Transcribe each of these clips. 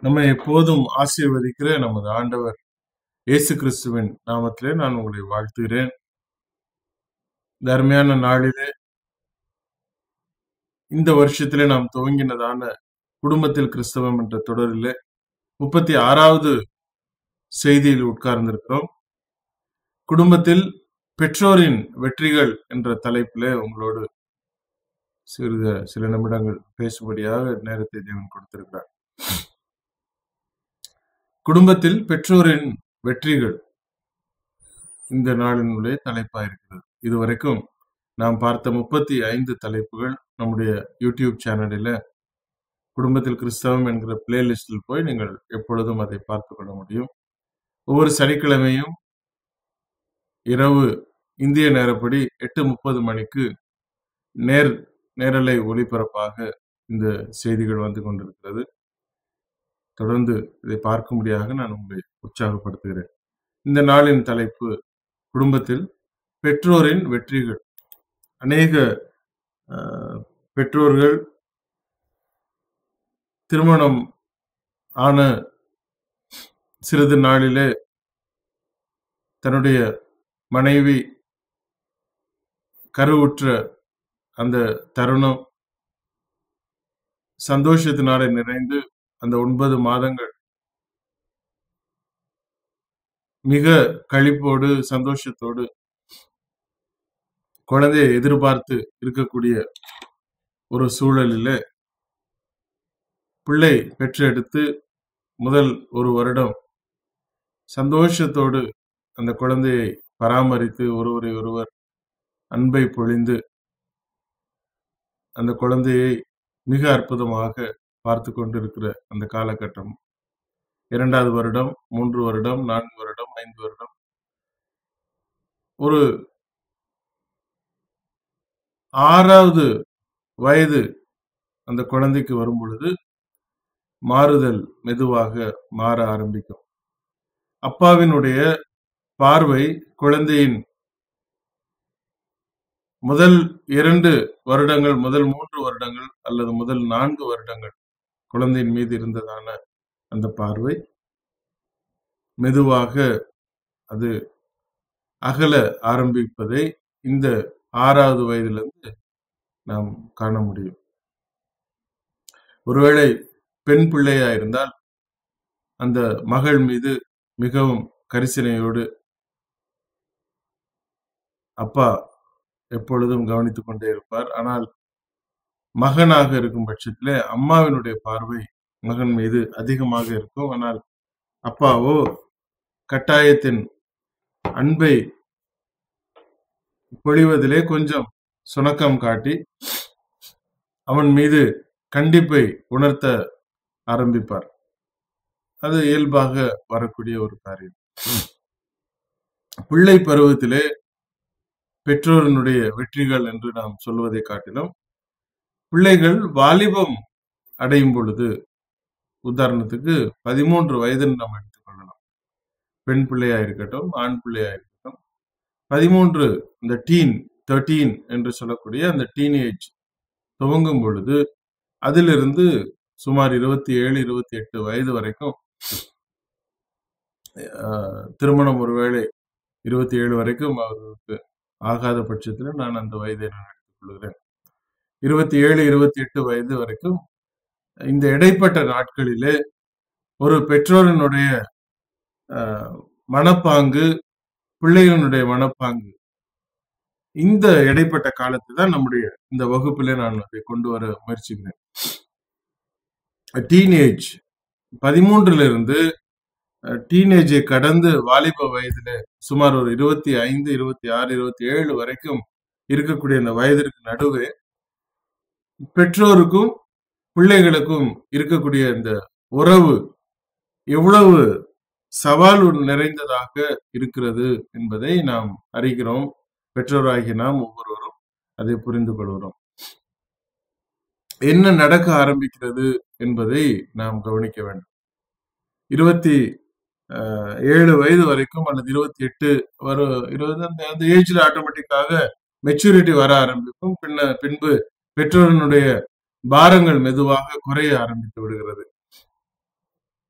நம்மை எப்போதும் ஆசீர்வதிக்கிற நமது ஆண்டவர் இயேசு கிறிஸ்துவின் நாமத்திலே நான் உங்களை வாழ்த்துகிறேன் இந்த அருமையான நாளிலே இந்த வருஷத்திலே நாம் துவங்கினதான குடும்பத்தில் கிறிஸ்தவம் என்ற தொடரிலே முப்பத்தி ஆறாவது செய்தியில் உட்கார்ந்திருக்கிறோம் குடும்பத்தில் பெற்றோரின் வெற்றிகள் என்ற தலைப்பிலே உங்களோடு சிறிது சில நிமிடங்கள் பேசும்படியாக நேரத்தை தேவன் கொடுத்திருக்கிறார் குடும்பத்தில் பெற்றோரின் வெற்றிகள் இந்த நாளினுடைய தலைப்பாயிருக்கிறது இதுவரைக்கும் நாம் பார்த்த முப்பத்தி ஐந்து தலைப்புகள் நம்முடைய யூடியூப் சேனலில் குடும்பத்தில் கிறிஸ்தவம் என்கிற பிளேலிஸ்டில் போய் நீங்கள் எப்பொழுதும் அதை பார்த்து கொள்ள முடியும் ஒவ்வொரு சனிக்கிழமையும் இரவு இந்திய நேரப்படி எட்டு முப்பது மணிக்கு நேர் நேரலை ஒளிபரப்பாக இந்த செய்திகள் வந்து கொண்டிருக்கிறது தொடர்ந்து இதை பார்க்கும்படியாக நான் உங்களை உற்சாகப்படுத்துகிறேன் இந்த நாளின் தலைப்பு குடும்பத்தில் பெற்றோரின் வெற்றிகள் அநேக அஹ், பெற்றோர்கள் திருமணம் ஆன சிறிது நாளிலே தன்னுடைய மனைவி கருவுற்ற அந்த தருணம் சந்தோஷத்தினாலே நிறைந்து அந்த ஒன்பது மாதங்கள் மிக களிப்போடு சந்தோஷத்தோடு குழந்தையை எதிர்பார்த்து இருக்கக்கூடிய ஒரு சூழலிலே பிள்ளை பெற்றெடுத்து முதல் ஒரு வருடம் சந்தோஷத்தோடு அந்த குழந்தையை பராமரித்து ஒருவரை ஒருவர் அன்பை பொழிந்து அந்த குழந்தையை மிக அற்புதமாக பார்த்து கொண்டிருக்கிற அந்த காலகட்டம் இரண்டாவது வருடம் மூன்று வருடம் நான்கு வருடம் ஐந்து வருடம் ஒரு ஆறாவது வயது அந்த குழந்தைக்கு வரும் பொழுது மாறுதல் மெதுவாக மாற ஆரம்பிக்கும் அப்பாவினுடைய பார்வை குழந்தையின் முதல் இரண்டு வருடங்கள் முதல் மூன்று வருடங்கள் அல்லது முதல் நான்கு வருடங்கள் குழந்தையின் மீது இருந்ததான அந்த பார்வை மெதுவாக அது அகல ஆரம்பிப்பதை இந்த ஆறாவது வயதிலிருந்து நாம் காண முடியும் ஒருவேளை பெண் பிள்ளையா இருந்தால் அந்த மகள் மீது மிகவும் கரிசனையோடு அப்பா எப்பொழுதும் கவனித்துக் கொண்டே இருப்பார் ஆனால் மகனாக இருக்கும் பட்சத்திலே அம்மாவினுடைய பார்வை மகன் மீது அதிகமாக இருக்கும் ஆனால் அப்பாவோ கட்டாயத்தின் அன்பை பொழிவதிலே கொஞ்சம் சுணக்கம் காட்டி அவன் மீது கண்டிப்பை உணர்த்த ஆரம்பிப்பார் அது இயல்பாக வரக்கூடிய ஒரு காரியம் பிள்ளை பருவத்திலே பெற்றோரினுடைய வெற்றிகள் என்று நாம் சொல்வதை காட்டிலும் பிள்ளைகள் வாலிபம் அடையும் பொழுது உதாரணத்துக்கு பதிமூன்று வயதுன்னு நம்ம எடுத்துக்கொள்ளலாம் பெண் பிள்ளையா இருக்கட்டும் ஆண் பிள்ளையா இருக்கட்டும் பதிமூன்று இந்த டீன் தேர்ட்டீன் என்று சொல்லக்கூடிய அந்த டீனேஜ் துவங்கும் பொழுது அதிலிருந்து சுமார் இருபத்தி ஏழு இருபத்தி எட்டு வயது வரைக்கும் ஆஹ், திருமணம் ஒருவேளை இருபத்தி ஏழு வரைக்கும் அவர்களுக்கு ஆகாத பட்சத்தில் நான் அந்த வயதை நான் எடுத்துக்கொள்கிறேன் இருபத்தி ஏழு இருபத்தி எட்டு வயது வரைக்கும் இந்த இடைப்பட்ட நாட்களிலே ஒரு பெற்றோரினுடைய ஆஹ், மனப்பாங்கு பிள்ளைகளினுடைய மனப்பாங்கு இந்த இடைப்பட்ட காலத்தை தான் நம்முடைய இந்த வகுப்பிலே நான் அதை கொண்டு வர முயற்சிக்கிறேன் டீனேஜ் பதிமூன்றுல இருந்து டீனேஜை கடந்து வாலிப வயதுல சுமார் ஒரு இருபத்தி ஐந்து இருபத்தி ஆறு இருபத்தி ஏழு வரைக்கும் இருக்கக்கூடிய அந்த வயதிற்கு நடுவே பெற்றோருக்கும் பிள்ளைகளுக்கும் இருக்கக்கூடிய இந்த உறவு எவ்வளவு சவால் நிறைந்ததாக இருக்கிறது என்பதை நாம் அறிகிறோம் பெற்றோராகிய நாம் ஒவ்வொருவரும் அதை புரிந்து கொள்கிறோம் என்ன நடக்க ஆரம்பிக்கிறது என்பதை நாம் கவனிக்க வேண்டும் இருபத்தி அஹ், ஏழு வயது வரைக்கும் அல்லது இருபத்தி எட்டு வரும் இருபது அந்த அந்த ஏஜ்ல ஆட்டோமேட்டிக்காக மெச்சூரிட்டி வர ஆரம்பிக்கும் பின்ன பின்பு பெற்றோரினுடைய பாரங்கள் மெதுவாக குறைய ஆரம்பித்து விடுகிறது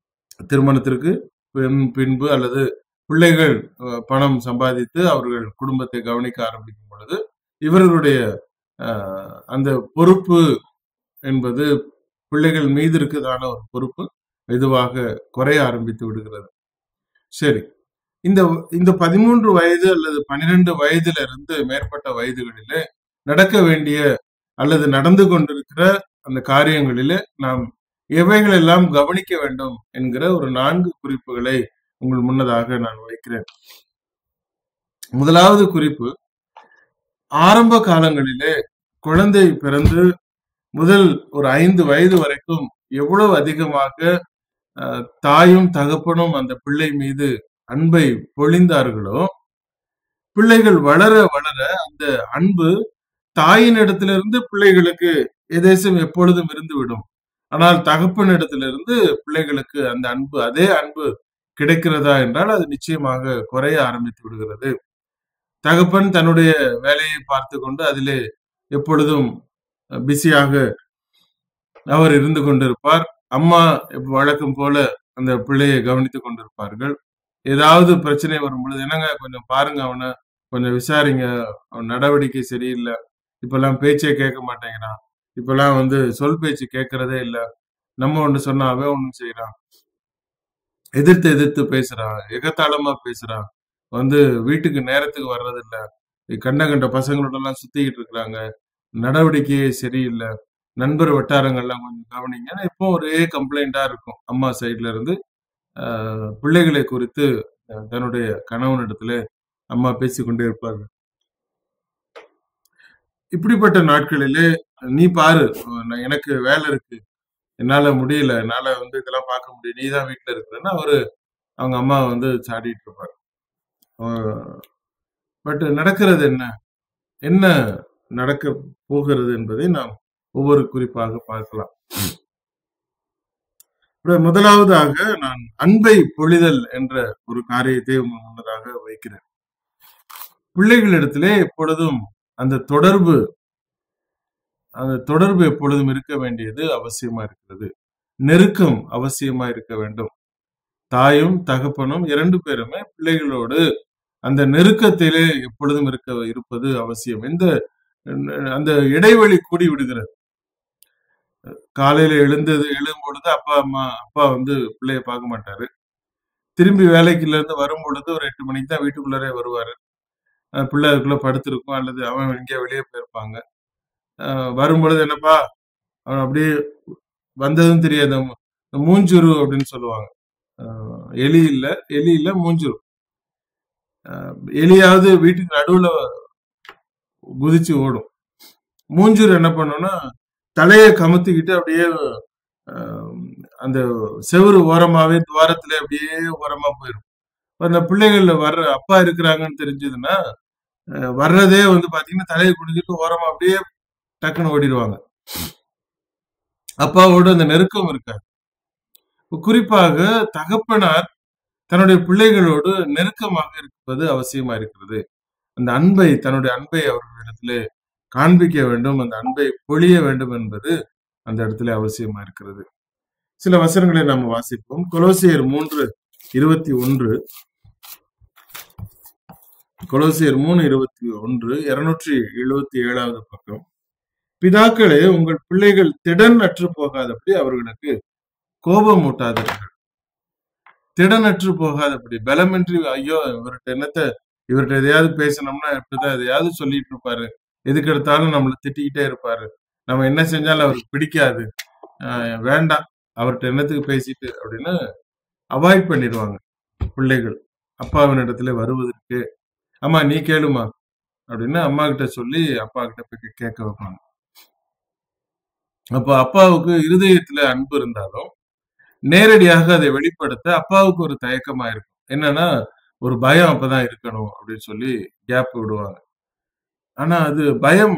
திருமணத்திற்கு பின் பின்பு அல்லது பிள்ளைகள் அஹ், பணம் சம்பாதித்து அவர்கள் குடும்பத்தை கவனிக்க ஆரம்பிக்கும் பொழுது இவர்களுடைய அஹ், அந்த பொறுப்பு என்பது பிள்ளைகள் மீது இருக்குதான ஒரு பொறுப்பு மெதுவாக குறைய ஆரம்பித்து விடுகிறது சரி இந்த இந்த பதிமூன்று வயது அல்லது பன்னிரண்டு வயதிலிருந்து மேற்பட்ட வயதுகளிலே நடக்க வேண்டிய அல்லது நடந்து கொண்டிருக்கிற அந்த காரியங்களிலே நாம் எவைகள் எல்லாம் கவனிக்க வேண்டும் என்கிற ஒரு நான்கு குறிப்புகளை உங்கள் முன்னதாக நான் வைக்கிறேன் முதலாவது குறிப்பு ஆரம்ப காலங்களிலே குழந்தை பிறந்து முதல் ஒரு ஐந்து வயது வரைக்கும் எவ்வளவு அதிகமாக அஹ், தாயும் தகப்பனும் அந்த பிள்ளை மீது அன்பை பொழிந்தார்களோ பிள்ளைகள் வளர வளர அந்த அன்பு தாயின் இடத்திலிருந்து பிள்ளைகளுக்கு எதேசம் எப்பொழுதும் இருந்து விடும் ஆனால் தகப்பன் இடத்திலிருந்து பிள்ளைகளுக்கு அந்த அன்பு அதே அன்பு கிடைக்கிறதா என்றால் அது நிச்சயமாக குறைய ஆரம்பித்து விடுகிறது தகப்பன் தன்னுடைய வேலையை பார்த்து கொண்டு அதிலே எப்பொழுதும் பிஸியாக அவர் இருந்து கொண்டிருப்பார் அம்மா வழக்கம் போல அந்த பிள்ளையை கவனித்துக் கொண்டிருப்பார்கள் ஏதாவது பிரச்சனை வரும் பொழுது என்னங்க கொஞ்சம் பாருங்க அவனை கொஞ்சம் விசாரிங்க அவன் நடவடிக்கை சரியில்லை இப்பெல்லாம் பேச்சே கேட்க மாட்டேங்கிறான் இப்பெல்லாம் வந்து சொல் பேச்சு கேட்கறதே இல்ல நம்ம ஒண்ணு சொன்னா அவன் ஒண்ணு செய்யறான் எதிர்த்து எதிர்த்து பேசுறான் எகத்தாளமா பேசுறான் வந்து வீட்டுக்கு நேரத்துக்கு வர்றதில்ல கண்ட கண்ட பசங்களோட எல்லாம் சுத்திக்கிட்டு இருக்கிறாங்க நடவடிக்கையே சரியில்லை நண்பர் வட்டாரங்கள்லாம் கொஞ்சம் கவனிங்க ஆனா இப்போ ஒரே கம்ப்ளைண்டா இருக்கும் அம்மா சைட்ல இருந்து ஆஹ், பிள்ளைகளை குறித்து அஹ், தன்னுடைய கணவனிடத்துல அம்மா பேசிக்கொண்டே இருப்பார்கள் இப்படிப்பட்ட நாட்களிலே நீ பாரு அஹ், நான் எனக்கு வேலை இருக்கு என்னால முடியல என்னால வந்து இதெல்லாம் பார்க்க முடியும் நீ தான் வீட்டுல இருக்கிறன்னு அவரு அவங்க அம்மா வந்து சாடிட்டு இருப்பார் பட் நடக்கிறது என்ன என்ன நடக்க போகிறது என்பதை நாம் ஒவ்வொரு குறிப்பாக பார்க்கலாம் இப்ப முதலாவதாக நான் அன்பை பொழிதல் என்ற ஒரு காரியத்தை உங்கள் முன்னதாக வைக்கிறேன் பிள்ளைகளிடத்திலே எப்பொழுதும் அந்த தொடர்பு அந்த தொடர்பு எப்பொழுதும் இருக்க வேண்டியது அவசியமா இருக்கிறது நெருக்கம் அவசியமா இருக்க வேண்டும் தாயும் தகப்பனும் இரண்டு பேருமே பிள்ளைகளோடு அந்த நெருக்கத்திலே எப்பொழுதும் இருக்க இருப்பது அவசியம் எந்த அந்த இடைவெளி கூடி விடுகிறது காலையில எழுந்தது எழும் பொழுது அப்பா அம்மா அப்பா வந்து பிள்ளைய பார்க்க மாட்டாரு திரும்பி வேலைக்குள்ள இருந்து வரும் பொழுது ஒரு எட்டு மணிக்கு தான் வீட்டுக்குள்ளரே வருவாரு அஹ் பிள்ளை அதுக்குள்ள படுத்திருக்கும் அல்லது அவன் எங்கேயோ வெளியே போயிருப்பாங்க அஹ் வரும் பொழுது என்னப்பா அவன் அப்படியே வந்ததும் தெரியாது இந்த மூஞ்சுரு அப்படின்னு சொல்லுவாங்க அஹ் எலி இல்ல எலி இல்ல மூஞ்சுரு அஹ் எலியாவது வீட்டுக்கு நடுவுல குதிச்சு ஓடும் மூஞ்சூர் என்ன பண்ணும்னா தலையை கமுத்திக்கிட்டு அப்படியே அஹ், அந்த செவுரு ஓரமாவே துவாரத்துல அப்படியே ஓரமா போயிடும் அந்த பிள்ளைகள் வர்ற அப்பா இருக்கிறாங்கன்னு தெரிஞ்சதுன்னா அஹ், வர்றதே வந்து பாத்தீங்கன்னா தலையை குடிஞ்சிட்டு ஓரமா அப்படியே டக்குன்னு ஓடிடுவாங்க அப்பாவோட அந்த நெருக்கம் இருக்காது குறிப்பாக தகப்பனார் தன்னுடைய பிள்ளைகளோடு நெருக்கமாக இருப்பது அவசியமா இருக்கிறது அந்த அன்பை தன்னுடைய அன்பை அவர்களிடத்திலே காண்பிக்க வேண்டும் அந்த அன்பை பொழிய வேண்டும் என்பது அந்த இடத்துல அவசியமா இருக்கிறது சில வசனங்களை நாம் வாசிப்போம் கொலோசியர் மூன்று இருபத்தி ஒன்று கொலோசியர் மூணு இருபத்தி ஒன்று இருநூற்றி எழுபத்தி ஏழாவது பக்கம் பிதாக்களே உங்கள் பிள்ளைகள் திடன் அற்று போகாதபடி அவர்களுக்கு கோபம் ஊட்டாதீர்கள் திடனற்று போகாதபடி பலமின்றி ஐயோ இவர்கிட்ட என்னத்த இவர்கிட்ட எதையாவது பேசணும்னா இப்படிதான் எதையாவது சொல்லிட்டு இருப்பாரு எதுக்கு எடுத்தாலும் நம்மள திட்டிக்கிட்டே இருப்பாரு நம்ம என்ன செஞ்சாலும் அவருக்கு பிடிக்காது ஆஹ் வேண்டாம் அவர்கிட்ட என்னத்துக்கு பேசிட்டு அப்படின்னு அவாய்ட் பண்ணிடுவாங்க பிள்ளைகள் அப்பாவின் இடத்துல வருவதற்கு அம்மா நீ கேளுமா அப்படின்னு அம்மா கிட்ட சொல்லி அப்பா கிட்ட போய் கேட்க வைப்பாங்க அப்போ அப்பாவுக்கு இருதயத்துல அன்பு இருந்தாலும் நேரடியாக அதை வெளிப்படுத்த அப்பாவுக்கு ஒரு தயக்கமா இருக்கும் என்னன்னா ஒரு பயம் அப்பதான் இருக்கணும் அப்படின்னு சொல்லி கேப் விடுவாங்க ஆனா அது பயம்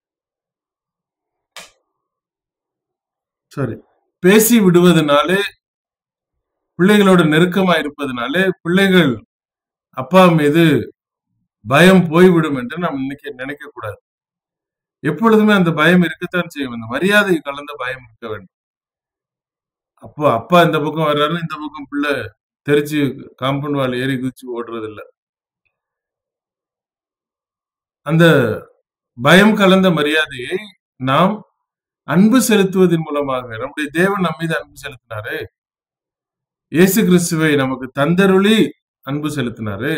சாரி பேசி விடுவதனாலே பிள்ளைகளோட நெருக்கமா இருப்பதனாலே பிள்ளைகள் அப்பா மீது பயம் போய்விடும் என்று நாம் நினைக்க நினைக்க கூடாது எப்பொழுதுமே அந்த பயம் இருக்கத்தான் செய்யும் அந்த மரியாதை கலந்த பயம் இருக்க வேண்டும் அப்போ அப்பா இந்த பக்கம் வர்றாரு இந்த பக்கம் பிள்ளை தெரிச்சு காம்பவுண்ட் வால் ஏறி குதிச்சு ஓடுறது இல்ல அந்த பயம் கலந்த மரியாதையை நாம் அன்பு செலுத்துவதன் மூலமாக நம்முடைய தேவன் நம்ம மீது அன்பு செலுத்தினாரு இயேசு கிறிஸ்துவை நமக்கு தந்தருளி அன்பு செலுத்தினாரு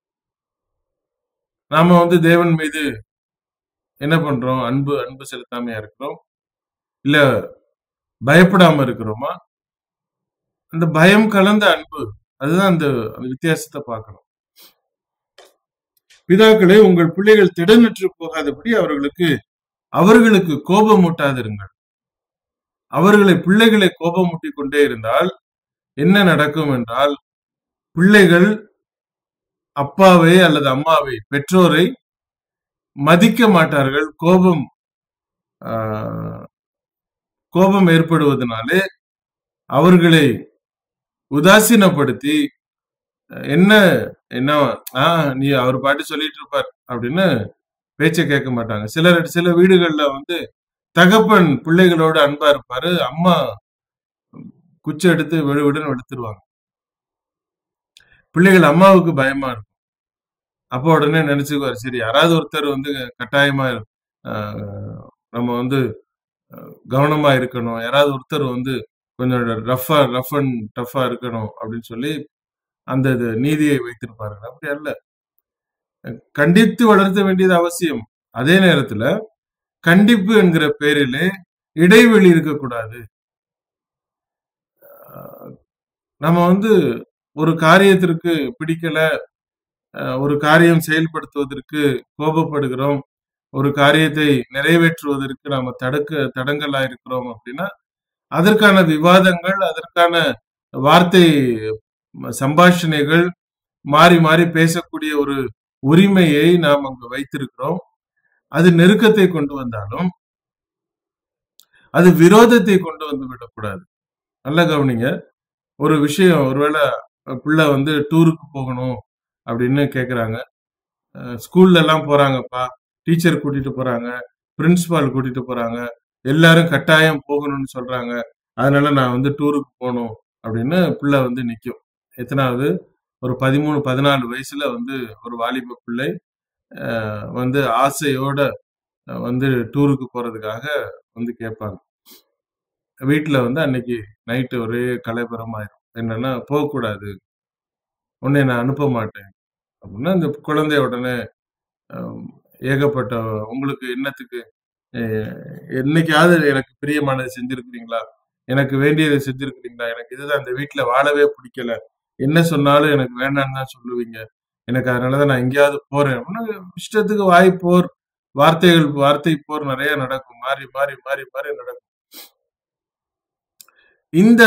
நாம வந்து தேவன் மீது என்ன பண்றோம் அன்பு அன்பு செலுத்தாமையா இருக்கிறோம் இல்ல பயப்படாம இருக்கிறோமா அந்த பயம் கலந்த அன்பு அதுதான் அந்த அந்த வித்தியாசத்தை பார்க்கணும் பிதாக்களே உங்கள் பிள்ளைகள் திடனற்று போகாதபடி அவர்களுக்கு அவர்களுக்கு கோபமூட்டாதிருங்கள் அவர்களை பிள்ளைகளை கோபமூட்டிக் கொண்டே இருந்தால் என்ன நடக்கும் என்றால் பிள்ளைகள் அப்பாவை அல்லது அம்மாவை பெற்றோரை மதிக்க மாட்டார்கள் கோபம் ஆஹ், கோபம் ஏற்படுவதனாலே அவர்களை உதாசீனப்படுத்தி என்ன என்ன ஆ நீ அவர் பாட்டு சொல்லிட்டு இருப்பார் அப்படின்னு பேச்சை கேட்க மாட்டாங்க சிலர் சில வீடுகள்ல வந்து தகப்பன் பிள்ளைகளோட அன்பா இருப்பாரு அம்மா குச்சி எடுத்து விடு விடுன்னு எடுத்துருவாங்க பிள்ளைகள் அம்மாவுக்கு பயமா இருக்கும் அப்போ உடனே நினைச்சுக்குவார் சரி யாராவது ஒருத்தர் வந்து கட்டாயமா ஆஹ், நம்ம வந்து அஹ், கவனமா இருக்கணும் யாராவது ஒருத்தர் வந்து கொஞ்சம் ரஃபா ரஃப் அண்ட் டஃபா இருக்கணும் அப்படின்னு சொல்லி அந்த இது நீதியை வைத்திருப்பார்கள் அப்படி அல்ல கண்டித்து வளர்த்த வேண்டியது அவசியம் அதே நேரத்துல கண்டிப்பு என்கிற பேரிலே இடைவெளி இருக்கக்கூடாது அஹ், நம்ம வந்து ஒரு காரியத்திற்கு பிடிக்கல அஹ், ஒரு காரியம் செயல்படுத்துவதற்கு கோபப்படுகிறோம் ஒரு காரியத்தை நிறைவேற்றுவதற்கு நாம தடுக்க தடங்கலா இருக்கிறோம் அப்படின்னா அதற்கான விவாதங்கள் அதற்கான வார்த்தை ம- சம்பாஷணைகள் மாறி மாறி பேசக்கூடிய ஒரு உரிமையை நாம் அங்கு வைத்திருக்கிறோம் அது நெருக்கத்தை கொண்டு வந்தாலும் அது விரோதத்தை கொண்டு வந்து விடக்கூடாது நல்லா கவனிங்க ஒரு விஷயம் ஒருவேளை பிள்ளை வந்து டூருக்கு போகணும் அப்படின்னு கேக்குறாங்க அஹ் ஸ்கூல்ல எல்லாம் போறாங்கப்பா டீச்சர் கூட்டிட்டு போறாங்க பிரின்சிபால் கூட்டிட்டு போறாங்க எல்லாரும் கட்டாயம் போகணும்னு சொல்றாங்க அதனால நான் வந்து டூருக்கு போகணும் அப்படின்னு பிள்ளை வந்து நிக்கும் எத்தனாவது ஒரு பதிமூணு பதினாலு வயசுல வந்து ஒரு வாலிப பிள்ளை அஹ், வந்து ஆசையோட அஹ், வந்து டூருக்கு போறதுக்காக வந்து கேட்பாங்க வீட்டுல வந்து அன்னைக்கு நைட்டு ஒரே கலைபரமாயிரும் என்னன்னா போகக்கூடாது உன்னை நான் அனுப்ப மாட்டேன் அப்படின்னா அந்த குழந்தை உடனே அஹ், ஏகப்பட்ட உங்களுக்கு என்னத்துக்கு அஹ், என்னைக்காவது எனக்கு பிரியமானதை செஞ்சிருக்கிறீங்களா எனக்கு வேண்டியதை செஞ்சிருக்கிறீங்களா எனக்கு இதுதான் இந்த வீட்டுல வாழவே பிடிக்கல என்ன சொன்னாலும் எனக்கு வேண்டாம்னு தான் சொல்லுவீங்க எனக்கு அதனாலதான் நான் எங்கேயாவது போறேன் அப்படின்னா இஷ்டத்துக்கு வாய் போர் வார்த்தைகள் வார்த்தை போர் நிறைய நடக்கும் மாறி மாறி மாறி மாறி நடக்கும் இந்த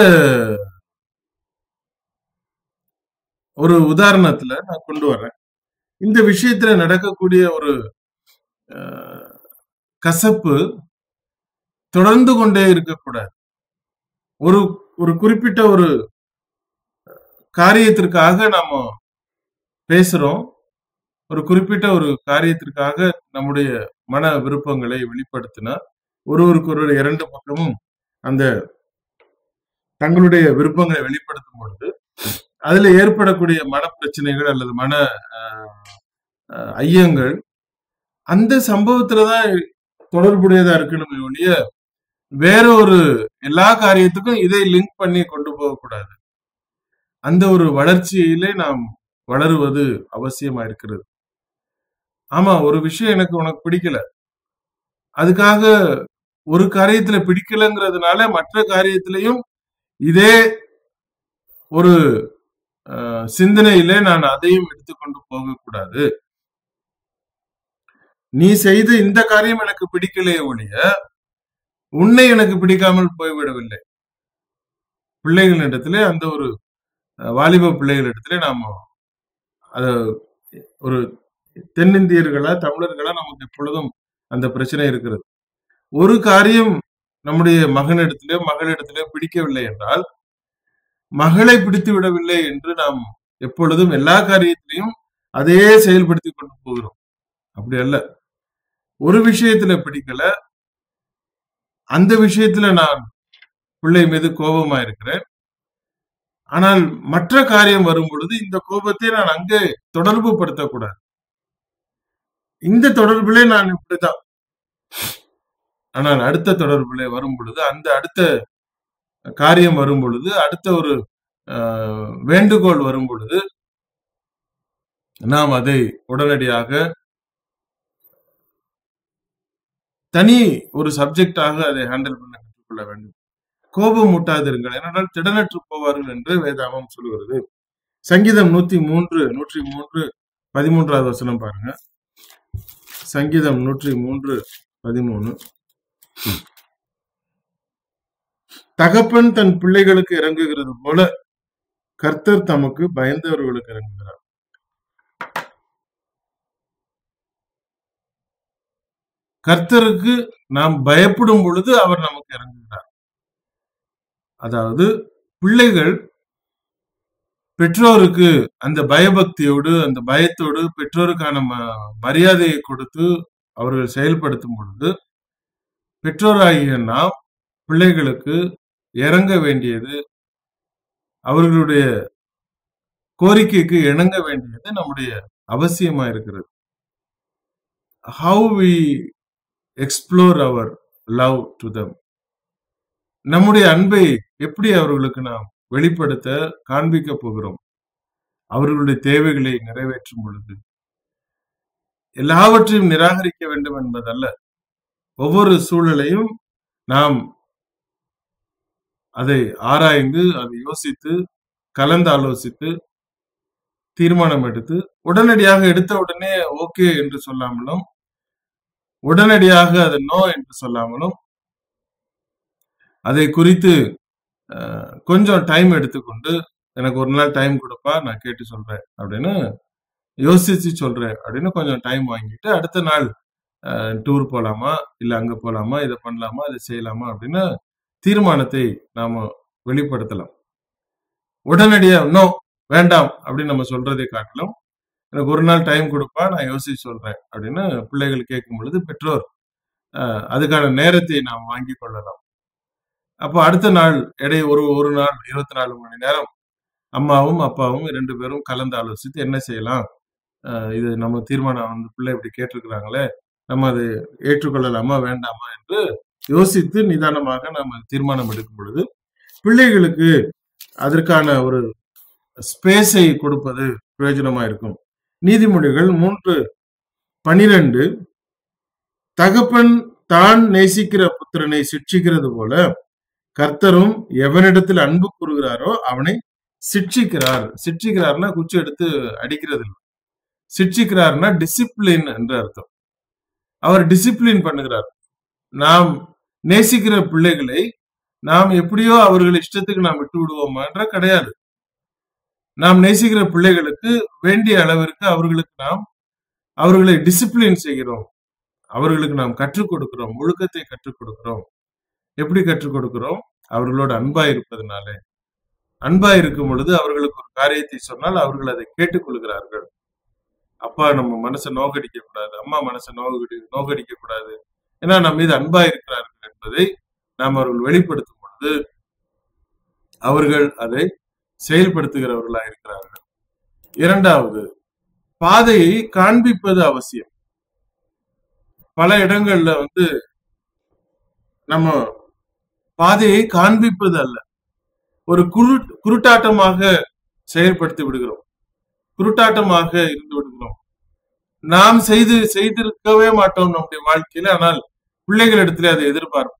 ஒரு உதாரணத்துல நான் கொண்டு வர்றேன் இந்த விஷயத்துல நடக்கக்கூடிய ஒரு அஹ், கசப்பு தொடர்ந்து கொண்டே இருக்கக்கூடாது ஒரு ஒரு குறிப்பிட்ட ஒரு காரியத்திற்காக நாம பேசுறோம் ஒரு குறிப்பிட்ட ஒரு காரியத்திற்காக நம்முடைய மன விருப்பங்களை வெளிப்படுத்தினா ஒருவருக்கு ஒருவர் இரண்டு பக்கமும் அந்த தங்களுடைய விருப்பங்களை வெளிப்படுத்தும் பொழுது அதுல ஏற்படக்கூடிய மன பிரச்சனைகள் அல்லது மன ஆஹ், ஆஹ், ஐயங்கள் அந்த சம்பவத்துலதான் தொடர்புடையதா இருக்கணுமே ஒழிய வேற ஒரு எல்லா காரியத்துக்கும் இதை லிங்க் பண்ணி கொண்டு போகக்கூடாது அந்த ஒரு வளர்ச்சியிலே நாம் வளருவது அவசியமா இருக்கிறது ஆமா ஒரு விஷயம் எனக்கு உனக்கு பிடிக்கல அதுக்காக ஒரு காரியத்துல பிடிக்கலங்கிறதுனால மற்ற காரியத்திலையும் இதே ஒரு அஹ், சிந்தனையிலே நான் அதையும் எடுத்துக்கொண்டு போகக்கூடாது நீ செய்த இந்த காரியம் எனக்கு பிடிக்கலையே ஒழிய உன்னை எனக்கு பிடிக்காமல் போய்விடவில்லை பிள்ளைகளிடத்திலே அந்த ஒரு அஹ், வாலிப பிள்ளைகளிடத்திலே நாம அத ஒரு தென்னிந்தியர்களா தமிழர்களா நமக்கு எப்பொழுதும் அந்த பிரச்சனை இருக்கிறது ஒரு காரியம் நம்முடைய மகனிடத்திலோ மகளிடத்திலோ பிடிக்கவில்லை என்றால் மகளை பிடித்து விடவில்லை என்று நாம் எப்பொழுதும் எல்லா காரியத்திலையும் அதையே செயல்படுத்தி கொண்டு போகிறோம் அப்படி அல்ல ஒரு விஷயத்துல பிடிக்கல அந்த விஷயத்துல நான் பிள்ளை மீது கோபமா இருக்கிறேன் ஆனால் மற்ற காரியம் வரும் பொழுது இந்த கோபத்தை நான் அங்கே தொடர்பு படுத்தக்கூடாது இந்த தொடர்பிலே நான் இப்படிதான் ஆனால் அடுத்த தொடர்பிலே வரும் பொழுது அந்த அடுத்த காரியம் வரும் பொழுது அடுத்த ஒரு ஆஹ், வேண்டுகோள் வரும் பொழுது நாம் அதை உடனடியாக தனி ஒரு சப்ஜெக்டாக அதை ஹேண்டில் பண்ண கற்றுக்கொள்ள வேண்டும் கோபம் மூட்டாதிருங்கள் ஏனென்றால் திடனற்று போவார்கள் என்று வேதாமம் சொல்கிறது சங்கீதம் நூத்தி மூன்று நூற்றி மூன்று பதிமூன்றாவது வசனம் பாருங்க சங்கீதம் நூற்றி மூன்று பதிமூணு தகப்பன் தன் பிள்ளைகளுக்கு இறங்குகிறது போல கர்த்தர் தமக்கு பயந்தவர்களுக்கு இறங்குகிறார் கர்த்தருக்கு நாம் பயப்படும் பொழுது அவர் நமக்கு இறங்குகிறார் அதாவது பிள்ளைகள் பெற்றோருக்கு அந்த பயபக்தியோடு அந்த பயத்தோடு பெற்றோருக்கான ம- மரியாதையை கொடுத்து அவர்கள் செயல்படுத்தும் பொழுது பெற்றோராகிய நாம் பிள்ளைகளுக்கு இறங்க வேண்டியது அவர்களுடைய கோரிக்கைக்கு இணங்க வேண்டியது நம்முடைய அவசியமா இருக்கிறது how we explore our love to them நம்முடைய அன்பை எப்படி அவர்களுக்கு நாம் வெளிப்படுத்த காண்பிக்க போகிறோம் அவர்களுடைய தேவைகளை நிறைவேற்றும் பொழுது எல்லாவற்றையும் நிராகரிக்க வேண்டும் என்பதல்ல ஒவ்வொரு சூழலையும் நாம் அதை ஆராய்ந்து அதை யோசித்து கலந்து ஆலோசித்து தீர்மானம் எடுத்து உடனடியாக எடுத்த உடனே ஓகே என்று சொல்லாமலும் உடனடியாக அது நோ என்று சொல்லாமலும் அதை குறித்து அஹ், கொஞ்சம் டைம் எடுத்துக்கொண்டு எனக்கு ஒரு நாள் டைம் கொடுப்பா நான் கேட்டு சொல்றேன் அப்படின்னு யோசிச்சு சொல்றேன் அப்படின்னு கொஞ்சம் டைம் வாங்கிட்டு அடுத்த நாள் டூர் போலாமா இல்ல அங்க போலாமா இதை பண்ணலாமா இதை செய்யலாமா அப்படின்னு தீர்மானத்தை நாம வெளிப்படுத்தலாம் உடனடியா நோ வேண்டாம் அப்படின்னு நம்ம சொல்றதை காட்டிலும் எனக்கு ஒரு நாள் டைம் கொடுப்பா நான் யோசிச்சு சொல்றேன் அப்படின்னு பிள்ளைகள் கேட்கும் பொழுது பெற்றோர் அஹ், அதுக்கான நேரத்தை நாம் வாங்கி கொள்ளலாம் அப்போ அடுத்த நாள் இடை ஒரு ஒரு நாள் இருபத்தி நாலு மணி நேரம் அம்மாவும் அப்பாவும் இரண்டு பேரும் கலந்து ஆலோசித்து என்ன செய்யலாம் அஹ், இது நம்ம தீர்மானம் வந்து பிள்ளை இப்படி கேட்டிருக்கிறாங்களே நம்ம அதை ஏற்றுக்கொள்ளலாமா வேண்டாமா என்று யோசித்து நிதானமாக நம்ம தீர்மானம் எடுக்கும் பொழுது பிள்ளைகளுக்கு அதற்கான ஒரு ஸ்பேஸை கொடுப்பது பிரயோஜனமா இருக்கும் நீதிமொழிகள் மூன்று பனிரெண்டு தகப்பன் தான் நேசிக்கிற புத்திரனை சிட்சிக்கிறது போல கர்த்தரும் எவனிடத்தில் அன்பு கூறுகிறாரோ அவனை சிட்சிக்கிறார் சிட்சிக்கிறார்னா குச்சி எடுத்து அடிக்கிறது இல்லை சிட்சிக்கிறார்னா டிசிப்ளின் என்று அர்த்தம் அவர் டிசிப்ளின் பண்ணுகிறார் நாம் நேசிக்கிற பிள்ளைகளை நாம் எப்படியோ அவர்கள் இஷ்டத்துக்கு நாம் விட்டு விடுவோமான்ற கிடையாது நாம் நேசிக்கிற பிள்ளைகளுக்கு வேண்டிய அளவிற்கு அவர்களுக்கு நாம் அவர்களை டிசிப்ளின் செய்கிறோம் அவர்களுக்கு நாம் கற்றுக் கொடுக்கிறோம் ஒழுக்கத்தை கற்றுக் கொடுக்கிறோம் எப்படி கற்றுக் கொடுக்கிறோம் அவர்களோட அன்பா இருப்பதனாலே அன்பா இருக்கும் பொழுது அவர்களுக்கு ஒரு காரியத்தை சொன்னால் அவர்கள் அதை கேட்டுக்கொள்கிறார்கள் அப்பா நம்ம மனசை நோகடிக்க கூடாது அம்மா மனசை நோகடி நோகடிக்க கூடாது ஏன்னா நம்ம மீது அன்பா இருக்கிறார்கள் என்பதை நாம் அவர்கள் வெளிப்படுத்தும் பொழுது அவர்கள் அதை செயல்படுத்துகிறவர்களா இருக்கிறார்கள் இரண்டாவது பாதையை காண்பிப்பது அவசியம் பல இடங்கள்ல வந்து நம்ம பாதையை காண்பிப்பது அல்ல ஒரு குரு குருட்டாட்டமாக செயல்படுத்தி விடுகிறோம் குருட்டாட்டமாக இருந்து விடுகிறோம் நாம் செய்து செய்திருக்கவே மாட்டோம் நம்முடைய வாழ்க்கையில ஆனால் பிள்ளைகளிடத்திலே அதை எதிர்பார்ப்போம்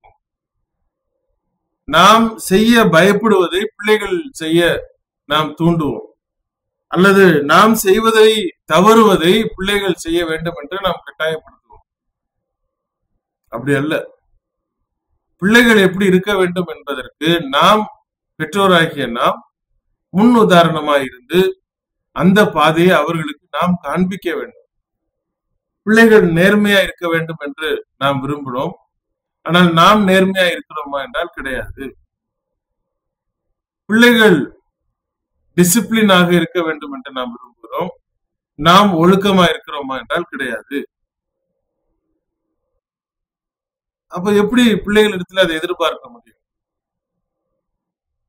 நாம் செய்ய பயப்படுவதை பிள்ளைகள் செய்ய நாம் தூண்டுவோம் அல்லது நாம் செய்வதை தவறுவதை பிள்ளைகள் செய்ய வேண்டும் என்று நாம் கட்டாயப்படுத்துவோம் அப்படி அல்ல பிள்ளைகள் எப்படி இருக்க வேண்டும் என்பதற்கு நாம் பெற்றோராகிய நாம் முன் உதாரணமாய் இருந்து அந்த பாதையை அவர்களுக்கு நாம் காண்பிக்க வேண்டும் பிள்ளைகள் நேர்மையா இருக்க வேண்டும் என்று நாம் விரும்பினோம் ஆனால் நாம் நேர்மையா இருக்கிறோமா என்றால் கிடையாது பிள்ளைகள் டிசிப்ளினாக இருக்க வேண்டும் என்று நாம் விரும்புகிறோம் நாம் ஒழுக்கமா இருக்கிறோமா என்றால் கிடையாது அப்ப எப்படி பிள்ளைகளிடத்துல அதை எதிர்பார்க்க முடியும்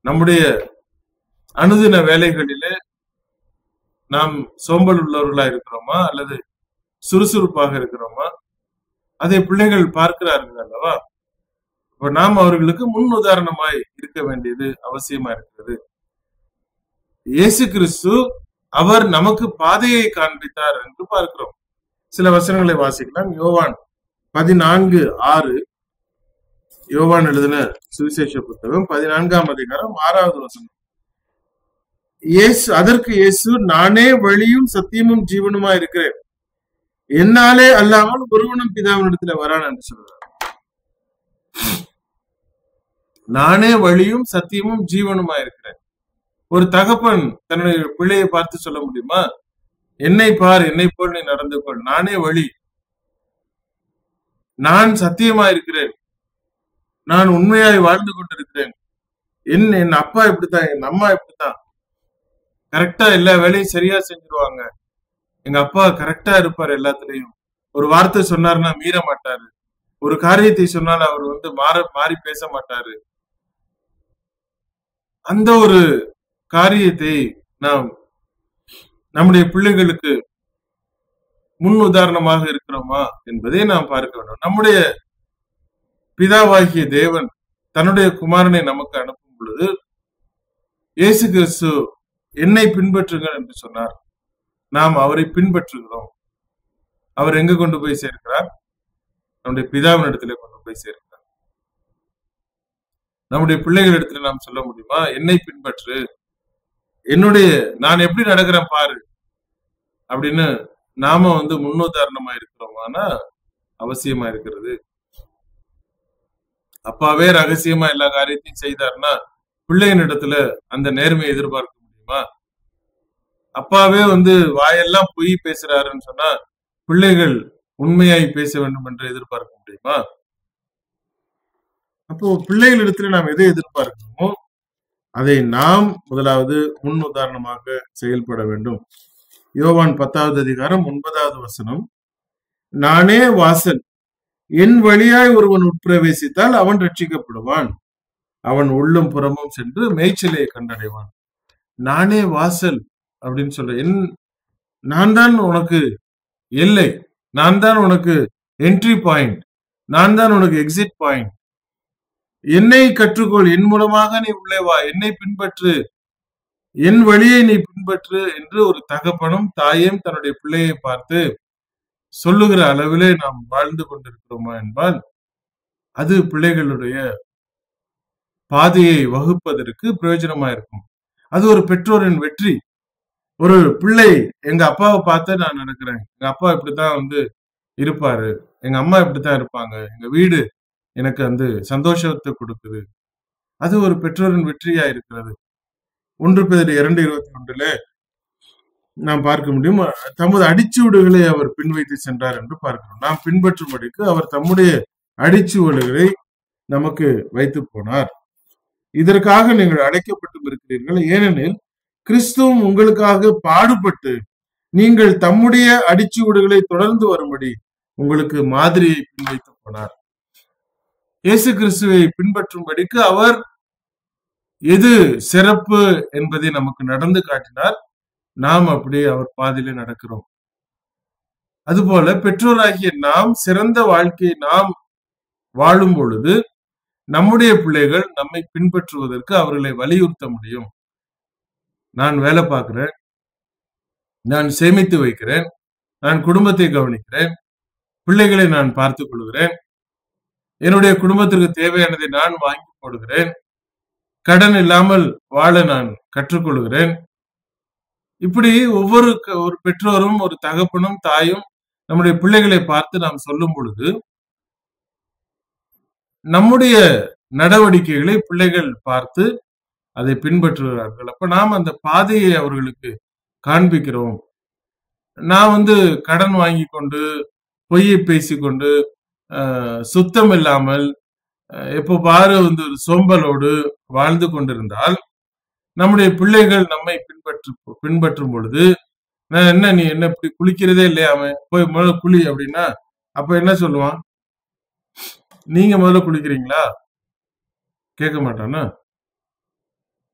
நம்முடைய அனுதின வேலைகளிலே நாம் சோம்பல் உள்ளவர்களா இருக்கிறோமா அல்லது சுறுசுறுப்பாக இருக்கிறோமா அதை பிள்ளைகள் பார்க்கிறார்கள் அல்லவா இப்ப நாம் அவர்களுக்கு முன் உதாரணமாய் இருக்க வேண்டியது அவசியமா இருக்கிறது இயேசு கிறிஸ்து அவர் நமக்கு பாதையை காண்பித்தார் என்று பார்க்கிறோம் சில வசனங்களை வாசிக்கலாம் யோவான் பதினான்கு ஆறு யோவான் எழுதின சுவிசேஷ புத்தகம் பதினான்காம் அதிகாரம் ஆறாவது வசனம் இயேசு அதற்கு இயேசு நானே வழியும் சத்தியமும் ஜீவனுமா இருக்கிறேன் என்னாலே அல்லாமல் ஒருவனும் பிதாவினிடத்துல வரான் என்று சொல்றார் நானே வழியும் சத்தியமும் ஜீவனுமா இருக்கிறேன் ஒரு தகப்பன் தன்னுடைய பிள்ளையை பார்த்து சொல்ல முடியுமா என்னை பார் என்னை போல் நீ நடந்து கொள் நானே வழி நான் சத்தியமா இருக்கிறேன் நான் உண்மையாய் வாழ்ந்து கொண்டிருக்கிறேன் என் என் அப்பா இப்படித்தான் என் அம்மா இப்படித்தான் கரெக்டா எல்லா வேலையும் சரியா செஞ்சிருவாங்க எங்க அப்பா கரெக்டா இருப்பார் எல்லாத்துலயும் ஒரு வார்த்தை சொன்னாருன்னா மீற மாட்டாரு ஒரு காரியத்தை சொன்னால் அவர் வந்து மாற மாறி பேச மாட்டாரு அந்த ஒரு காரியத்தை நாம் நம்முடைய பிள்ளைகளுக்கு முன் உதாரணமாக இருக்கிறோமா என்பதை நாம் பார்க்க வேண்டும் நம்முடைய பிதாவாகிய தேவன் தன்னுடைய குமாரனை நமக்கு அனுப்பும் பொழுது இயேசு கிறிஸ்து என்னை பின்பற்றுங்கள் என்று சொன்னார் நாம் அவரை பின்பற்றுகிறோம் அவர் எங்க கொண்டு போய் சேர்க்கிறார் நம்முடைய பிதாவின் இடத்துல கொண்டு போய் சேர்க்கிறார் நம்முடைய பிள்ளைகள் இடத்துல நாம் சொல்ல முடியுமா என்னை பின்பற்று என்னுடைய நான் எப்படி நடக்கிறேன் பாரு அப்படின்னு நாம வந்து முன்னுதாரணமா இருக்கிறோமானா அவசியமா இருக்கிறது அப்பாவே ரகசியமா எல்லா காரியத்தையும் செய்தார்னா பிள்ளையின் இடத்துல அந்த நேர்மையை எதிர்பார்க்க முடியுமா அப்பாவே வந்து வாயெல்லாம் பொய் பேசுறாருன்னு சொன்னா பிள்ளைகள் உண்மையாய் பேச வேண்டும் என்று எதிர்பார்க்க முடியுமா அப்போ பிள்ளைகள் இடத்துல நாம் எதை எதிர்பார்க்கிறோமோ அதை நாம் முதலாவது முன் உதாரணமாக செயல்பட வேண்டும் யோவான் பத்தாவது அதிகாரம் ஒன்பதாவது வசனம் நானே வாசல் என் வழியாய் ஒருவன் உட்பிரவேசித்தால் அவன் ரட்சிக்கப்படுவான் அவன் உள்ளும் புறமும் சென்று மேய்ச்சலையை கண்டடைவான் நானே வாசல் அப்படின்னு சொல்ல என் நான் தான் உனக்கு எல்லை நான் தான் உனக்கு என்ட்ரி பாயிண்ட் நான் தான் உனக்கு எக்ஸிட் பாயிண்ட் என்னை கற்றுக்கொள் என் மூலமாக நீ உள்ளே வா என்னை பின்பற்று என் வழியை நீ பின்பற்று என்று ஒரு தகப்பனும் தாயும் தன்னுடைய பிள்ளையை பார்த்து சொல்லுகிற அளவிலே நாம் வாழ்ந்து கொண்டிருக்கிறோமா என்பால் அது பிள்ளைகளுடைய பாதையை வகுப்பதற்கு பிரயோஜனமா இருக்கும் அது ஒரு பெற்றோரின் வெற்றி ஒரு பிள்ளை எங்க அப்பாவை பார்த்து நான் நடக்கிறேன் எங்க அப்பா இப்படித்தான் வந்து இருப்பாரு எங்க அம்மா இப்படித்தான் இருப்பாங்க எங்க வீடு எனக்கு வந்து சந்தோஷத்தை கொடுக்குது அது ஒரு பெற்றோரின் வெற்றியா இருக்கிறது ஒன்று பேர் இரண்டு இருபத்தி ஒன்றுல நாம் பார்க்க முடியும் தமது அடிச்சுவடுகளை அவர் பின்வைத்து சென்றார் என்று பார்க்கிறோம் நாம் பின்பற்றும்படிக்கு அவர் தம்முடைய அடிச்சுவடுகளை நமக்கு வைத்து போனார் இதற்காக நீங்கள் அழைக்கப்பட்டும் இருக்கிறீர்கள் ஏனெனில் கிறிஸ்துவும் உங்களுக்காக பாடுபட்டு நீங்கள் தம்முடைய அடிச்சுவடுகளை தொடர்ந்து வரும்படி உங்களுக்கு மாதிரியை பின்வைத்து போனார் இயேசு கிறிஸ்துவை பின்பற்றும்படிக்கு அவர் எது சிறப்பு என்பதை நமக்கு நடந்து காட்டினார் நாம் அப்படியே அவர் பாதையில நடக்கிறோம் அதுபோல பெற்றோராகிய நாம் சிறந்த வாழ்க்கையை நாம் வாழும் பொழுது நம்முடைய பிள்ளைகள் நம்மை பின்பற்றுவதற்கு அவர்களை வலியுறுத்த முடியும் நான் வேலை பார்க்கிறேன் நான் சேமித்து வைக்கிறேன் நான் குடும்பத்தை கவனிக்கிறேன் பிள்ளைகளை நான் பார்த்துக் கொள்கிறேன் என்னுடைய குடும்பத்திற்கு தேவையானதை நான் வாங்கி போடுகிறேன் கடன் இல்லாமல் வாழ நான் கற்றுக்கொள்கிறேன் இப்படி ஒவ்வொரு ஒரு பெற்றோரும் ஒரு தகப்பனும் தாயும் நம்முடைய பிள்ளைகளை பார்த்து நாம் சொல்லும் பொழுது நம்முடைய நடவடிக்கைகளை பிள்ளைகள் பார்த்து அதை பின்பற்றுகிறார்கள் அப்ப நாம் அந்த பாதையை அவர்களுக்கு காண்பிக்கிறோம் நான் வந்து கடன் வாங்கி கொண்டு பொய்யை பேசிக்கொண்டு சுத்தம் இல்லாமல் எப்போ பாரு வந்து ஒரு சோம்பலோடு வாழ்ந்து கொண்டிருந்தால் நம்முடைய பிள்ளைகள் நம்மை பின்பற்று பின்பற்றும் பொழுது நான் என்ன நீ என்ன இப்படி குளிக்கிறதே இல்லையா அவன் போய் முதல்ல குளி அப்படின்னா அப்ப என்ன சொல்லுவான் நீங்க முதல்ல குளிக்கிறீங்களா கேட்க மாட்டானா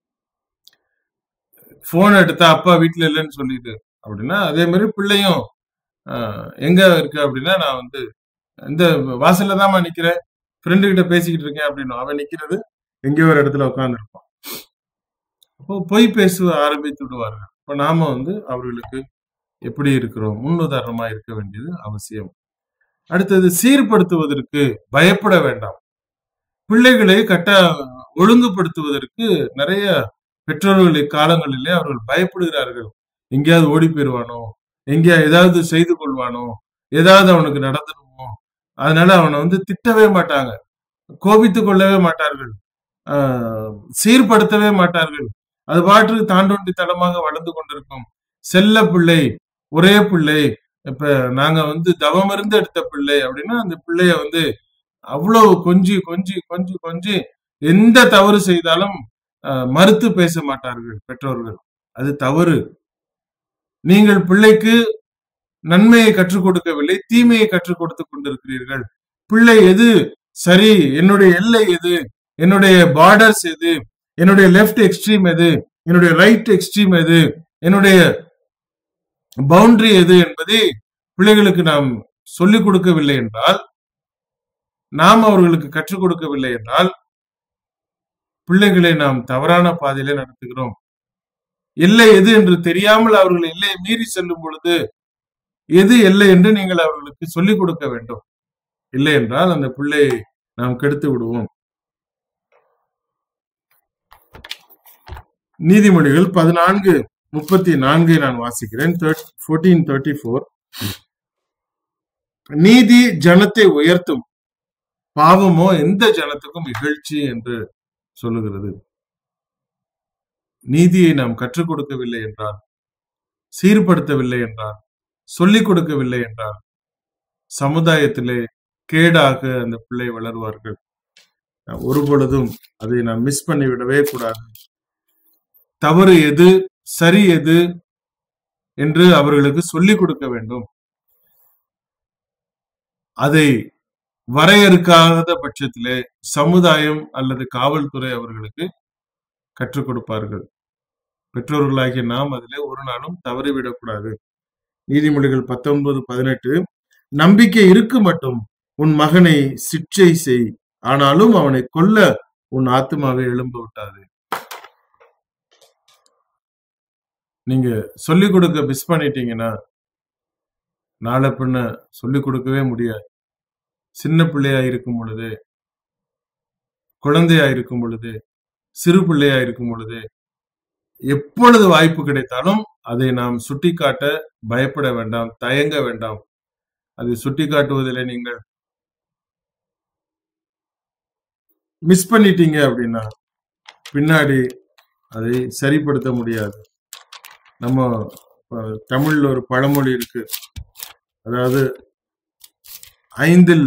போன் எடுத்தா அப்பா வீட்டுல இல்லைன்னு சொல்லிட்டு அப்படின்னா அதே மாதிரி பிள்ளையும் ஆஹ், எங்க இருக்கு அப்படின்னா நான் வந்து இந்த வாசல்ல தாம்மா நிக்கிறேன் ஃப்ரெண்டு கிட்ட பேசிக்கிட்டு இருக்கேன் அப்படின்னு அவன் நிக்கிறது எங்கேயோ ஒரு இடத்துல உட்கார்ந்துருப்பான் அப்போ பொய் பேச ஆரம்பித்து விடுவார்கள் இப்ப நாம வந்து அவர்களுக்கு எப்படி இருக்கிறோம் முன்னுதாரணமா இருக்க வேண்டியது அவசியம் அடுத்தது சீர்படுத்துவதற்கு பயப்பட வேண்டாம் பிள்ளைகளை கட்ட ஒழுங்குபடுத்துவதற்கு நிறைய பெற்றோர்கள் இக்காலங்களிலே அவர்கள் பயப்படுகிறார்கள் எங்கேயாவது ஓடி போயிடுவானோ எங்கேயா ஏதாவது செய்து கொள்வானோ ஏதாவது அவனுக்கு நடந்துடுமோ அதனால அவனை வந்து திட்டவே மாட்டாங்க கோபித்துக் கொள்ளவே மாட்டார்கள் ஆஹ் சீர்படுத்தவே மாட்டார்கள் அது பாட்டு தாண்டோண்டி தளமாக வளர்ந்து கொண்டிருக்கும் செல்ல பிள்ளை ஒரே பிள்ளை இப்ப நாங்க வந்து தவமிருந்து எடுத்த பிள்ளை அப்படின்னா அந்த பிள்ளைய வந்து அவ்வளவு கொஞ்சி கொஞ்சி கொஞ்சி கொஞ்சி எந்த தவறு செய்தாலும் ஆஹ், மறுத்து பேச மாட்டார்கள் பெற்றோர்கள் அது தவறு நீங்கள் பிள்ளைக்கு நன்மையை கற்றுக் கொடுக்கவில்லை தீமையை கற்றுக் கொடுத்து கொண்டிருக்கிறீர்கள் பிள்ளை எது சரி என்னுடைய எல்லை எது என்னுடைய பார்டர்ஸ் எது என்னுடைய லெஃப்ட் எக்ஸ்ட்ரீம் எது என்னுடைய ரைட் எக்ஸ்ட்ரீம் எது என்னுடைய பவுண்டரி எது என்பதை பிள்ளைகளுக்கு நாம் சொல்லிக் கொடுக்கவில்லை என்றால் நாம் அவர்களுக்கு கற்றுக் கொடுக்கவில்லை என்றால் பிள்ளைகளை நாம் தவறான பாதையிலே நடத்துகிறோம் எல்லை எது என்று தெரியாமல் அவர்கள் எல்லையை மீறி செல்லும் பொழுது எது எல்லை என்று நீங்கள் அவர்களுக்கு சொல்லிக் கொடுக்க வேண்டும் இல்லை என்றால் அந்த பிள்ளையை நாம் கெடுத்து விடுவோம் நீதிமொழிகள் பதினான்கு முப்பத்தி நான்கை நான் வாசிக்கிறேன் ஃபோர்டீன் தேர்ட்டி ஃபோர் நீதி ஜனத்தை உயர்த்தும் பாவமோ எந்த ஜனத்துக்கும் இகழ்ச்சி என்று சொல்லுகிறது நீதியை நாம் கற்றுக் கொடுக்கவில்லை என்றால் சீர்படுத்தவில்லை என்றால் சொல்லிக் கொடுக்கவில்லை என்றால் சமுதாயத்திலே கேடாக அந்த பிள்ளை வளருவார்கள் ஒரு பொழுதும் அதை நாம் மிஸ் பண்ணி விடவே கூடாது தவறு எது சரி எது என்று அவர்களுக்கு சொல்லிக் கொடுக்க வேண்டும் அதை வரையறுக்காத பட்சத்திலே சமுதாயம் அல்லது காவல்துறை அவர்களுக்கு கற்றுக் கொடுப்பார்கள் பெற்றோர்களாகிய நாம் அதிலே ஒரு நாளும் தவறிவிடக்கூடாது நீதிமொழிகள் பத்தொன்பது பதினெட்டு நம்பிக்கை இருக்கு மட்டும் உன் மகனை சிற்றை செய் ஆனாலும் அவனை கொல்ல உன் ஆத்மாவை எழும்ப விட்டாது நீங்க சொல்லிக் கொடுக்க மிஸ் பண்ணிட்டீங்கன்னா நாளை பின்ன சொல்லிக் கொடுக்கவே முடியாது சின்ன பிள்ளையா இருக்கும் பொழுது குழந்தையா இருக்கும் பொழுது சிறு பிள்ளையா இருக்கும் பொழுது எப்பொழுது வாய்ப்பு கிடைத்தாலும் அதை நாம் சுட்டிக்காட்ட பயப்பட வேண்டாம் தயங்க வேண்டாம் அதை சுட்டிக்காட்டுவதில் நீங்கள் மிஸ் பண்ணிட்டீங்க அப்படின்னா பின்னாடி அதை சரிப்படுத்த முடியாது நம்ம அஹ், தமிழ்ல ஒரு பழமொழி இருக்கு அதாவது ஐந்தில்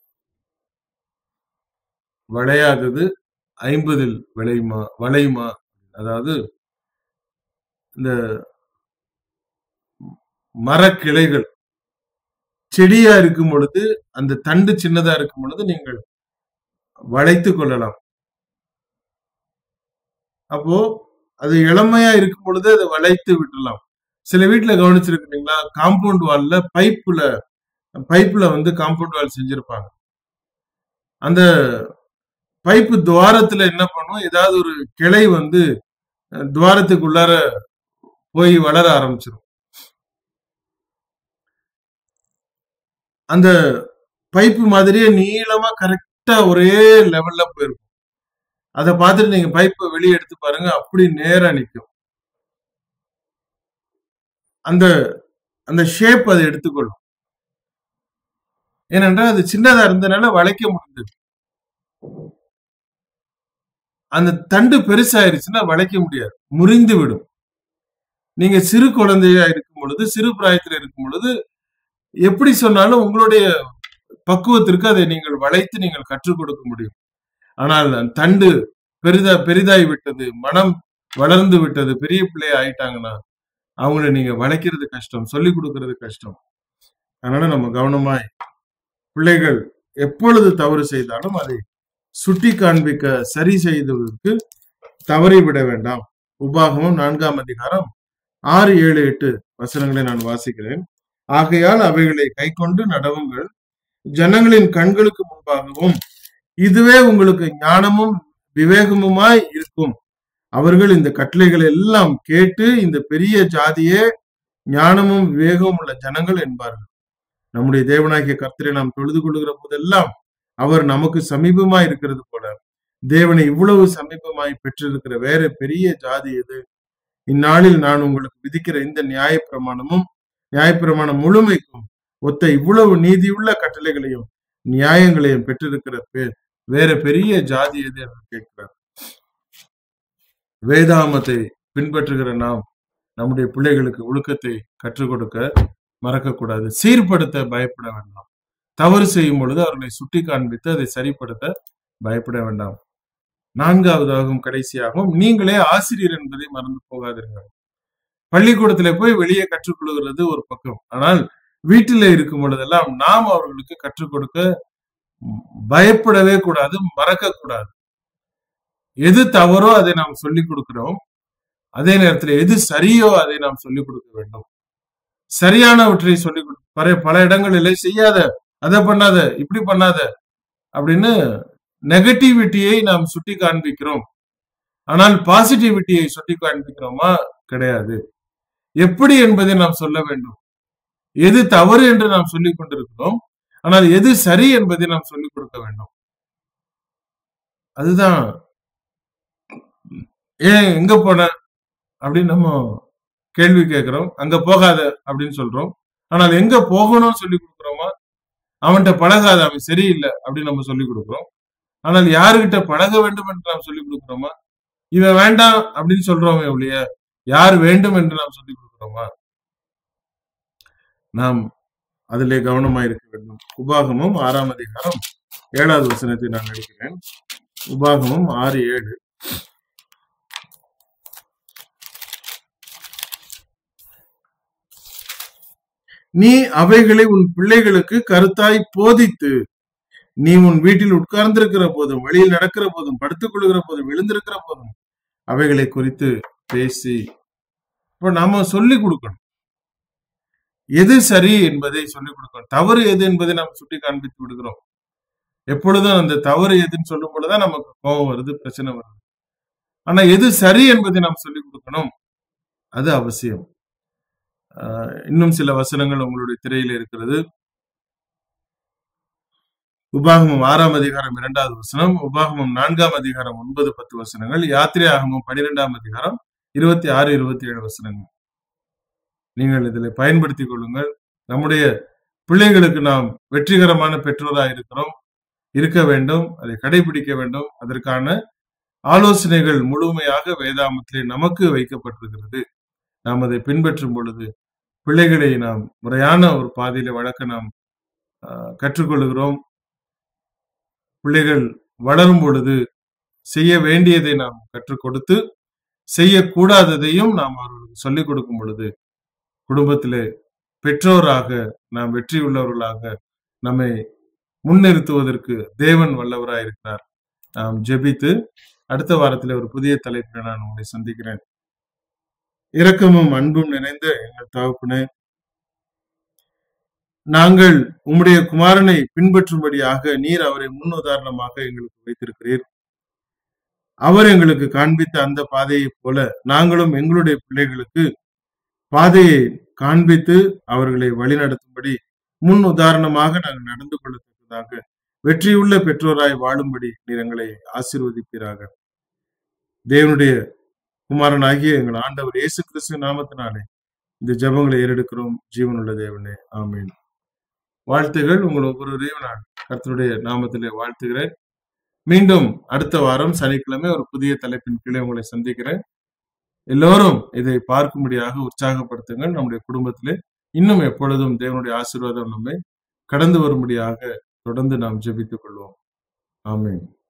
விளையாதது ஐம்பதில் விளையுமா வளையுமா அதாவது இந்த மரக்கிளைகள் செடியா இருக்கும் பொழுது அந்த தண்டு சின்னதா இருக்கும் பொழுது நீங்கள் வளைத்து கொள்ளலாம் அப்போ அது இளமையா இருக்கும் பொழுது அதை வளைத்து விட்டுலாம் சில வீட்டுல கவனிச்சிருக்கீங்களா காம்பவுண்ட் வால்ல பைப்புல பைப்புல வந்து காம்பவுண்ட் வால் செஞ்சிருப்பாங்க அந்த பைப்பு துவாரத்துல என்ன பண்ணும் ஏதாவது ஒரு கிளை வந்து அஹ், துவாரத்துக்குள்ளார போய் வளர ஆரம்பிச்சிடும் அந்த பைப்பு மாதிரியே நீளமா கரெக்டா ஒரே லெவல்ல போயிருக்கும் அதை பார்த்துட்டு நீங்க பைப்பை வெளியே எடுத்து பாருங்க அப்படி நேரா நிற்கும் அந்த அந்த ஷேப் அதை எடுத்துக்கொள்ளும் ஏனென்றால் அது சின்னதா இருந்தனால வளைக்க முடிந்தது அந்த தண்டு பெருசாயிருச்சுன்னா வளைக்க முடியாது முறிந்து விடும் நீங்க சிறு குழந்தையா இருக்கும் பொழுது சிறு பிராயத்துல இருக்கும் பொழுது எப்படி சொன்னாலும் உங்களுடைய பக்குவத்திற்கு அதை நீங்கள் வளைத்து நீங்கள் கற்றுக் கொடுக்க முடியும் ஆனால் அந்த தண்டு பெரிதா பெரிதாய் விட்டது மனம் வளர்ந்து விட்டது பெரிய பிள்ளைய ஆயிட்டாங்கன்னா அவங்கள நீங்க வளைக்கிறது கஷ்டம் சொல்லிக் கொடுக்கறது கஷ்டம் அதனால நம்ம கவனமாய் பிள்ளைகள் எப்பொழுது தவறு செய்தாலும் அதை சுட்டி காண்பிக்க சரி செய்ததற்கு தவறி விட வேண்டாம் உபாகமம் நான்காம் அதிகாரம் ஆறு ஏழு எட்டு வசனங்களை நான் வாசிக்கிறேன் ஆகையால் அவைகளை கைக்கொண்டு நடவுங்கள் ஜனங்களின் கண்களுக்கு முன்பாகவும் இதுவே உங்களுக்கு ஞானமும் விவேகமுமாய் இருக்கும் அவர்கள் இந்த கட்டளைகளை எல்லாம் கேட்டு இந்த பெரிய ஜாதியே ஞானமும் விவேகமும் உள்ள ஜனங்கள் என்பார்கள் நம்முடைய தேவனாகிய கர்த்தரை நாம் தொழுது கொள்ளுகிற போதெல்லாம் அவர் நமக்கு சமீபமாய் இருக்கிறது போல தேவனை இவ்வளவு சமீபமாய் பெற்றிருக்கிற வேற பெரிய ஜாதி எது இந்நாளில் நான் உங்களுக்கு விதிக்கிற இந்த நியாயப்பிரமாணமும் நியாயப்பிரமாணம் முழுமைக்கும் ஒத்த இவ்வளவு நீதியுள்ள கட்டளைகளையும் நியாயங்களையும் பெற்றிருக்கிற பே- வேற பெரிய ஜாதி எது என்று கேட்கிறார் வேதாமத்தை பின்பற்றுகிற நாம் நம்முடைய பிள்ளைகளுக்கு ஒழுக்கத்தை கற்றுக் கொடுக்க மறக்கக்கூடாது சீர்படுத்த பயப்பட வேண்டாம் தவறு செய்யும் பொழுது அவர்களை சுட்டி காண்பித்து அதை சரிப்படுத்த பயப்பட வேண்டாம் நான்காவதாகவும் கடைசியாகவும் நீங்களே ஆசிரியர் என்பதை மறந்து போகாதீர்கள் பள்ளிக்கூடத்துல போய் வெளியே கற்றுக்கொள்கிறது ஒரு பக்கம் ஆனால் வீட்டில இருக்கும் பொழுதெல்லாம் நாம் அவர்களுக்கு கற்றுக் கொடுக்க பயப்படவே கூடாது மறக்க கூடாது எது தவறோ அதை நாம் சொல்லிக் கொடுக்கிறோம் அதே நேரத்தில் எது சரியோ அதை நாம் சொல்லிக் கொடுக்க வேண்டும் சரியானவற்றை சொல்லிக் கொடு பல பல இடங்களிலே செய்யாத அதை பண்ணாத இப்படி பண்ணாத அப்படின்னு நெகட்டிவிட்டியை நாம் சுட்டி காண்பிக்கிறோம் ஆனால் பாசிட்டிவிட்டியை சுட்டி காண்பிக்கிறோமா கிடையாது எப்படி என்பதை நாம் சொல்ல வேண்டும் எது தவறு என்று நாம் சொல்லிக் கொண்டிருக்கிறோம் ஆனால் எது சரி என்பதை நாம் சொல்லிக் கொடுக்க வேண்டும் அதுதான் ஏன் எங்க போன அப்படின்னு நம்ம கேள்வி கேட்கிறோம் அங்க போகாத அப்படின்னு சொல்றோம் ஆனால் எங்க போகணும்னு சொல்லி கொடுக்குறோமா அவன்கிட்ட பழகாத அவன் சரியில்லை அப்படின்னு நம்ம சொல்லி கொடுக்குறோம் ஆனால் யாருகிட்ட பழக வேண்டும் என்று நாம் சொல்லி கொடுக்குறோமா இவன் வேண்டாம் அப்படின்னு சொல்றோமே ஒழிய யார் வேண்டும் என்று நாம் சொல்லி கொடுக்குறோமா நாம் அதிலே கவனமா இருக்க வேண்டும் உபாகமும் ஆறாம் அதிகாரம் ஏழாவது வசனத்தை நான் எடுக்கிறேன் உபாகமும் ஆறு ஏழு நீ அவைகளை உன் பிள்ளைகளுக்கு கருத்தாய் போதித்து நீ உன் வீட்டில் உட்கார்ந்திருக்கிற போதும் வெளியில் நடக்கிற போதும் படுத்துக் கொள்கிற போதும் எழுந்திருக்கிற போதும் அவைகளை குறித்து பேசி இப்ப நாம சொல்லி கொடுக்கணும் எது சரி என்பதை சொல்லிக் கொடுக்கணும் தவறு எது என்பதை நாம் சுட்டி காண்பித்து விடுகிறோம் எப்பொழுதும் அந்த தவறு எதுன்னு சொல்லும் பொழுதுதான் நமக்கு கோபம் வருது பிரச்சனை வருது ஆனா எது சரி என்பதை நாம் சொல்லிக் கொடுக்கணும் அது அவசியம் ஆஹ் இன்னும் சில வசனங்கள் உங்களுடைய திரையில இருக்கிறது உபாகமம் ஆறாம் அதிகாரம் இரண்டாவது வசனம் உபாகமம் நான்காம் அதிகாரம் ஒன்பது பத்து வசனங்கள் யாத்திரை ஆகமம் பனிரெண்டாம் அதிகாரம் இருபத்தி ஆறு இருபத்தி ஏழு வசனங்கள் நீங்கள் இதில் பயன்படுத்திக் கொள்ளுங்கள் நம்முடைய பிள்ளைகளுக்கு நாம் வெற்றிகரமான பெற்றோராக இருக்கிறோம் இருக்க வேண்டும் அதை கடைபிடிக்க வேண்டும் அதற்கான ஆலோசனைகள் முழுமையாக வேதாமத்திலே நமக்கு வைக்கப்பட்டிருக்கிறது நாம் அதை பின்பற்றும் பொழுது பிள்ளைகளை நாம் முறையான ஒரு பாதையில வளர்க்க நாம் ஆஹ், கற்றுக்கொள்கிறோம் பிள்ளைகள் வளரும் பொழுது செய்ய வேண்டியதை நாம் கற்றுக் கொடுத்து செய்யக்கூடாததையும் நாம் அவர்களுக்கு சொல்லிக் கொடுக்கும் பொழுது குடும்பத்திலே பெற்றோராக நாம் வெற்றி உள்ளவர்களாக நம்மை முன்னிறுத்துவதற்கு தேவன் வல்லவராய் இருக்கிறார் நாம் ஜெபித்து அடுத்த வாரத்தில் ஒரு புதிய தலைப்பில் நான் உங்களை சந்திக்கிறேன் இரக்கமும் அன்பும் நிறைந்த எங்கள் தகப்பனே நாங்கள் உம்முடைய குமாரனை பின்பற்றும்படியாக நீர் அவரை முன் உதாரணமாக எங்களுக்கு வைத்திருக்கிறீர் அவர் எங்களுக்கு காண்பித்த அந்த பாதையைப் போல நாங்களும் எங்களுடைய பிள்ளைகளுக்கு பாதையை காண்பித்து அவர்களை வழிநடத்தும்படி முன் உதாரணமாக நாங்கள் நடந்து கொள்ளத்தக்கதாக வெற்றியுள்ள பெற்றோராய் வாழும்படி நீர் எங்களை ஆசீர்வதிப்பீராக தேவனுடைய குமாரனாகிய எங்கள் ஆண்டவர் இயேசு கிறிஸ்து நாமத்தினாலே இந்த ஜெபங்களை ஏறெடுக்கிறோம் ஜீவனுள்ள தேவனே ஆமென் வாழ்த்துகள் உங்கள் ஒவ்வொருவரையும் நான் கர்த்தருடைய நாமத்திலே வாழ்த்துகிறேன் மீண்டும் அடுத்த வாரம் சனிக்கிழமை ஒரு புதிய தலைப்பின் கீழே உங்களை சந்திக்கிறேன் எல்லோரும் இதை பார்க்கும்படியாக உற்சாகப்படுத்துங்கள் நம்முடைய குடும்பத்திலே இன்னும் எப்பொழுதும் தேவனுடைய ஆசீர்வாதம் நம்மை கடந்து வரும்படியாக தொடர்ந்து நாம் ஜெபித்துக் கொள்வோம் ஆமென்